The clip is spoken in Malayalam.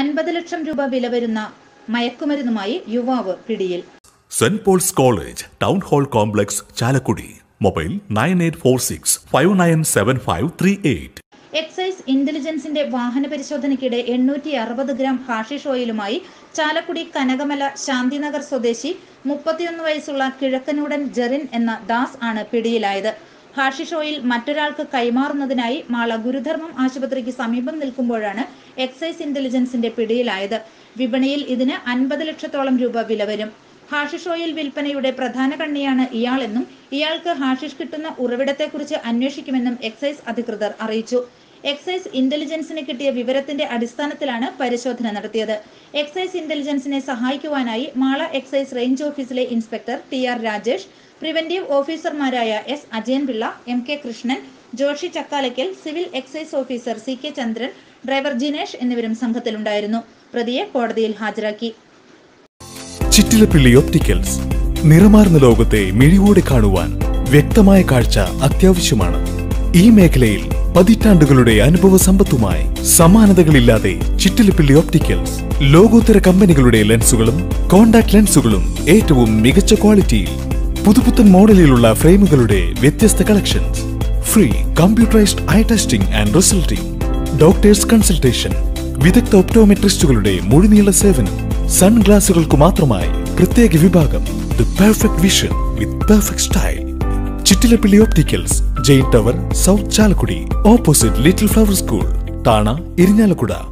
അൻപത് ലക്ഷം രൂപ വില വരുന്ന മയക്കുമരുന്നുമായി യുവാവ് പിടിയിൽ Saint Paul's College Town Hall Complex Chalakudy mobile nine eight four six five nine seven five three eight excise ഇന്റലിജൻസിന്റെ വാഹന പരിശോധനയ്ക്കിടെ എണ്ണൂറ്റി അറുപത് ഗ്രാം ഹാഷിഷ് ഓയിലുമായി ചാലക്കുടി കനകമല ശാന്തിനഗർ സ്വദേശി മുപ്പത്തിയൊന്ന് വയസ്സുള്ള കിഴക്കനൂടൻ ജെറിൻ എന്ന ദാസ് ആണ് പിടിയിലായത് ഹാഷിഷ് ഓയിൽ മറ്റൊരാൾക്ക് കൈമാറുന്നതിനായി മാള ഗുരുധർമ്മം ആശുപത്രിക്ക് സമീപം നിൽക്കുമ്പോഴാണ് എക്സൈസ് ഇന്റലിജൻസിന്റെ പിടിയിലായത് വിപണിയിൽ ഇതിന് അൻപത് ലക്ഷത്തോളം രൂപ വില വരും ഹാഷിഷ് ഓയിൽ വിൽപ്പനയുടെ പ്രധാന കണ്ണിയാണ് ഇയാളെന്നും ഇയാൾക്ക് ഹാഷിഷ് കിട്ടുന്ന ഉറവിടത്തെക്കുറിച്ച് അന്വേഷിക്കുമെന്നും എക്സൈസ് അധികൃതർ അറിയിച്ചു എക്സൈസ് ഇന്റലിജൻസിന് കിട്ടിയ വിവരത്തിന്റെ അടിസ്ഥാനത്തിലാണ് പരിശോധന നടത്തിയത് എക്സൈസ് ഇന്റലിജൻസിനെ സഹായിക്കുവാനായി മാള എക്സൈസ് റേഞ്ച് ഓഫീസിലെ inspector T R Rajesh preventive ഓഫീസർമാരായ S Ajayanpillai M K Krishnan Joshy Chakkalakkal civil excise officer C K Chandran driver Jinesh എന്നിവരും സംഘത്തിലുണ്ടായിരുന്നു പ്രതിയെ കോടതിയിൽ ഹാജരാക്കി ചിറ്റിലപ്പിള്ളി ഒപ്റ്റിക്കൽസ് നിറമാർന്ന ലോകത്തെ മിഴിവോടെ കാണുവാൻ വ്യക്തമായ കാഴ്ച അത്യാവശ്യമാണ് ഈ മേഖലയിൽ പതിറ്റാണ്ടുകളുടെ അനുഭവ സമ്പത്തുമായി സമാനതകളില്ലാതെ ചിറ്റിലപ്പിള്ളി ഒപ്റ്റിക്കൽസ് ലോകോത്തര കമ്പനികളുടെ ലെൻസുകളും കോണ്ടാക്ട് ലെൻസുകളും ഏറ്റവും മികച്ച ക്വാളിറ്റിയിൽ പുതുപുത്തൻ മോഡലിലുള്ള ഫ്രെയിമുകളുടെ വ്യത്യസ്ത collections free computerised eye testing and resulting doctors consultation വിദഗ്ധ ഒപ്റ്റോമെട്രിസ്റ്റുകളുടെ മുഴുനീള സേവനം സൺഗ്ലാസുകൾക്ക് മാത്രമായി പ്രത്യേക വിഭാഗം the perfect vision with perfect style Chittilappilly opticals Jain tower south Chalakudy opposite little flower school Thana Irinjalakuda